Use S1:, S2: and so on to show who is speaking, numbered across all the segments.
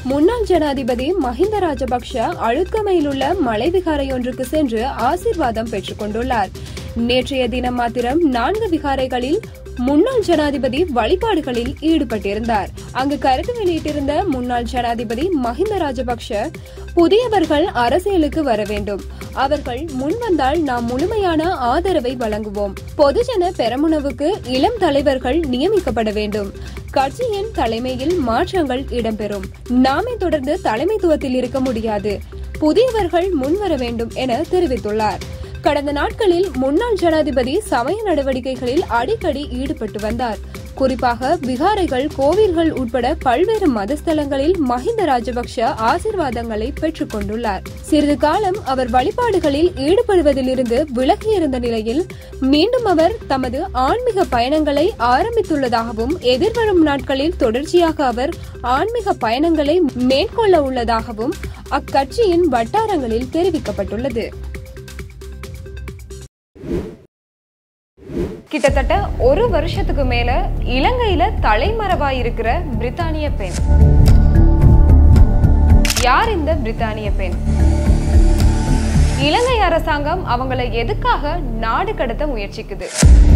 S1: முன்னாள் ஜனாதிபதி மஹிந்த ராஜபக்ஷ அழுக்கமையில் உள்ள மலைவிகாரையொன்றுக்கு சென்று ஆசீர்வாதம் பெற்றுக் கொண்டுள்ளார் நேற்றைய தினம் மாத்திரம் நான்கு விகாரைகளில் முன்னாள் ஜனாதிபதி வழிபாடுகளில் ஈடுபட்டிருந்தார் அங்கு கருத்து வெளியிட்டிருந்த முன்னாள் ஜனாதிபதி மஹிந்த ராஜபக்ஷ புதியவர்கள் அரசியலுக்கு வர வேண்டும் அவர்கள் முன்வந்தால் நாம் முழுமையான ஆதரவை வழங்குவோம் பொதுஜன பெரமுனவுக்கு இளம் தலைவர்கள் நியமிக்கப்பட வேண்டும் கட்சியின் தலைமையில் மாற்றங்கள் இடம்பெறும் நாமே தொடர்ந்து தலைமைத்துவத்தில் இருக்க முடியாது புதியவர்கள் முன்வர வேண்டும் என தெரிவித்துள்ளார் கடந்த நாட்களில் முன்னாள் ஜனாதிபதி சமய நடவடிக்கைகளில் அடிக்கடி ஈடுபட்டு வந்தார் குறிப்பாக விகாரைகள் கோவில்கள் உட்பட பல்வேறு மதஸ்தலங்களில் மஹிந்த ராஜபக்ஷ ஆசிர்வாதங்களை பெற்றுக் கொண்டுள்ளார் சிறிது காலம் அவர் வழிபாடுகளில் ஈடுபடுவதிலிருந்து விலகியிருந்த நிலையில் மீண்டும் அவர் தமது ஆன்மீக பயணங்களை ஆரம்பித்துள்ளதாகவும் எதிர்வரும் நாட்களில் தொடர்ச்சியாக அவர் ஆன்மீக பயணங்களை மேற்கொள்ள உள்ளதாகவும் அக்கட்சியின் வட்டாரங்களில் தெரிவிக்கப்பட்டுள்ளது கிட்டத்தட்ட ஒரு வருஷத்துக்கு மேல இலங்கையில தலைமறைவா இருக்கிற பிரித்தானிய பெண் யார் இந்த பிரித்தானிய பெண் இலங்கை அரசாங்கம் அவங்களை எதுக்காக நாடு கடத்த முயற்சிக்குது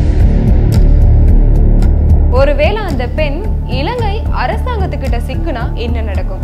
S1: ஒருவேளை அந்த பெண் இலங்கை அரசாங்கத்துக்கிட்ட சிக்குனா என்ன நடக்கும்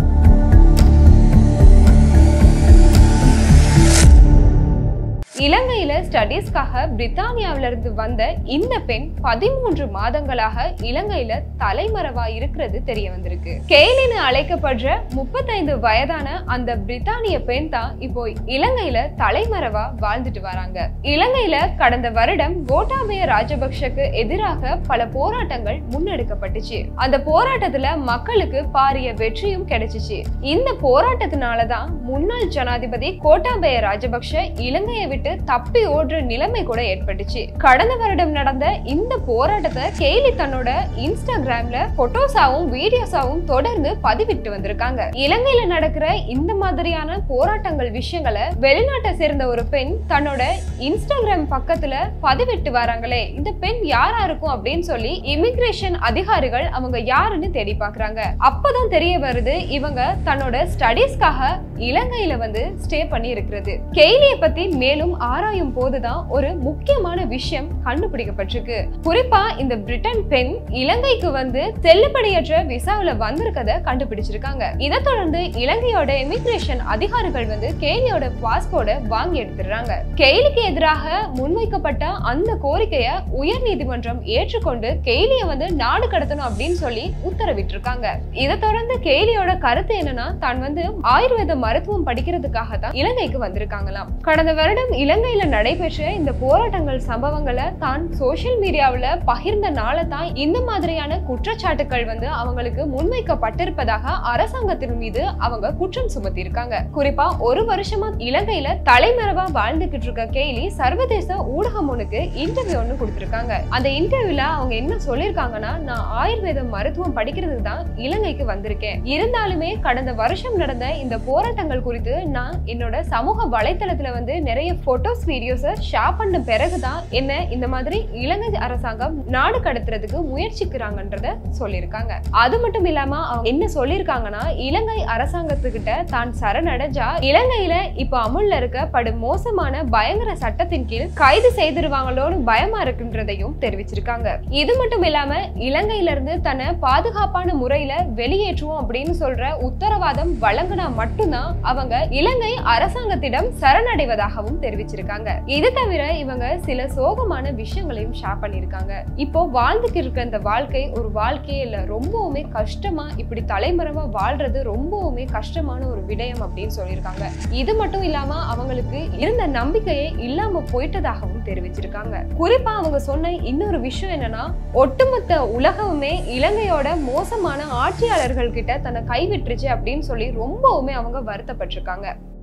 S1: இலங்கையில ஸ்டடீஸ்க்காக பிரித்தானியாவில இருந்து வந்த இந்த பெண் பதிமூன்று மாதங்களாக இலங்கையில தலைமறைவா இருக்கிறது தெரிய வந்திருக்கு கெய்லின்னு அழைக்கப்படுற முப்பத்தைந்து வயதான அந்த பிரித்தானிய பெண் தான் இப்போ இலங்கையில தலைமறைவா வாழ்ந்துட்டு வராங்க இலங்கையில கடந்த வருடம் கோட்டாபய ராஜபக்ஷக்கு எதிராக பல போராட்டங்கள் முன்னெடுக்கப்பட்டுச்சு அந்த போராட்டத்துல மக்களுக்கு பாரிய வெற்றியும் கிடைச்சிச்சு இந்த போராட்டத்தினாலதான் முன்னாள் ஜனாதிபதி கோட்டாபய ராஜபக்ஷ இலங்கையை விட்டு தப்பி ஓடுற நிலைமை கூட ஏற்பட்டுச்சு கடந்த வருடம் நடந்த இந்த போராட்டத்தை கெய்லி தன்னோட இன்ஸ்டாகிராம்ல போட்டோஸாவும் வீடியோஸாவும் தொடர்ந்து பதிவிட்டு வந்திருக்காங்க இலங்கையில நடக்கிற இந்த மாதிரியான போராட்டங்கள் விஷயங்களை வெளிநாட்டை சேர்ந்த ஒரு பெண் தன்னோட இன்ஸ்டாகிராம் பக்கத்துல பதிவிட்டு வராங்களே இந்த பெண் யாரா இருக்கும் அப்படின்னு சொல்லி இமிகிரேஷன் அதிகாரிகள் அவங்க யாருன்னு தேடி பாக்குறாங்க அப்பதான் தெரிய வருது இவங்க தன்னோட ஸ்டடீஸ்க்காக இலங்கையில வந்து ஸ்டே பண்ணி இருக்கிறது கெய்லிய பத்தி மேலும் ஆராயும் போதுதான் ஒரு முக்கியமான விஷயம் கண்டுபிடிக்கப்பட்டிருக்கு குறிப்பா இந்த பிரிட்டன் பெண் இலங்கைக்கு வந்து செல்லுபடியற்ற விசாவில வந்திருக்கத கண்டுபிடிச்சிருக்காங்க இதை தொடர்ந்து இலங்கையோட இமிகிரேஷன் அதிகாரிகள் வந்து கெய்லியோட பாஸ்போர்ட்டை வாங்கி எடுத்துடுறாங்க கெய்லிக்கு எதிராக முன்வைக்கப்பட்ட அந்த கோரிக்கையை உயர் நீதிமன்றம் ஏற்றுக்கொண்டு கெய்லிய வந்து நாடு கடத்தணும் அப்படின்னு சொல்லி உத்தரவிட்டிருக்காங்க இதை தொடர்ந்து கெய்லியோட கருத்து என்னன்னா தான் வந்து ஆயுர்வேத மருத்துவம் படிக்கிறதுக்காக தான் இலங்கைக்கு வந்திருக்காங்களாம் கடந்த வருடம் இலங்கையில நடைபெற்ற இந்த போராட்டங்கள் சம்பவங்களை தான் சோசியல் மீடியாவுல பகிர்ந்தனால தான் இந்த மாதிரியான குற்றச்சாட்டுகள் வந்து அவங்களுக்கு முன்வைக்கப்பட்டிருப்பதாக அரசாங்கத்தின் மீது அவங்க குற்றம் சுமத்தி இருக்காங்க குறிப்பா ஒரு வருஷமா இலங்கையில தலைமறைவா வாழ்ந்துகிட்டு இருக்க கெய்லி சர்வதேச ஊடகம் ஒண்ணுக்கு இன்டர்வியூ ஒண்ணு கொடுத்திருக்காங்க அந்த இன்டர்வியூல அவங்க என்ன சொல்லிருக்காங்கன்னா நான் ஆயுர்வேத மருத்துவம் படிக்கிறதுக்கு தான் இலங்கைக்கு வந்திருக்கேன் இருந்தாலுமே கடந்த வருஷம் நடந்த இந்த போராட்டங்கள் குறித்து நான் என்னோட சமூக வலைத்தளத்துல வந்து நிறைய போட்டோஸ் வீடியோஸ் ஷேர் பண்ண பிறகுதான் என்ன இந்த மாதிரி இலங்கை அரசாங்கம் நாடு கடத்துறதுக்கு முயற்சிக்கிறாங்கன்றத சொல்லியிருக்காங்க அது மட்டும் இல்லாம அவங்க என்ன சொல்லியிருக்காங்கன்னா இலங்கை அரசாங்கத்துக்கிட்ட தான் சரணடைஞ்சா இலங்கையில இப்ப அமுல்ல இருக்க படு மோசமான பயங்கர சட்டத்தின் கீழ் கைது செய்திருவாங்களோன்னு பயமா இருக்குன்றதையும் தெரிவிச்சிருக்காங்க இது மட்டும் இல்லாம இலங்கையில இருந்து தன்னை பாதுகாப்பான முறையில வெளியேற்றுவோம் அப்படின்னு சொல்ற உத்தரவாதம் வழங்கினா மட்டும்தான் அவங்க இலங்கை அரசாங்கத்திடம் சரணடைவதாகவும் தெரிவிச்சிருக்காங்க இது தவிர இவங்க சில சோகமான விஷயங்களையும் ஷேர் பண்ணிருக்காங்க இப்போ வாழ்ந்துட்டு இருக்க இந்த வாழ்க்கை ஒரு வாழ்க்கையே இல்ல ரொம்பவுமே கஷ்டமா இப்படி தலைமறைவா வாழ்றது ரொம்பவுமே கஷ்டமான ஒரு விடயம் அப்படின்னு சொல்லியிருக்காங்க இது மட்டும் இல்லாம அவங்களுக்கு இருந்த நம்பிக்கையே இல்லாம போயிட்டதாகவும் தெரிவிச்சிருக்காங்க குறிப்பா அவங்க சொன்ன இன்னொரு விஷயம் என்னன்னா ஒட்டுமொத்த உலகமுமே இலங்கையோட மோசமான ஆட்சியாளர்கள் கிட்ட தன்னை கைவிட்டுருச்சு அப்படின்னு சொல்லி ரொம்பவுமே அவங்க வருத்தப்பட்டிருக்காங்க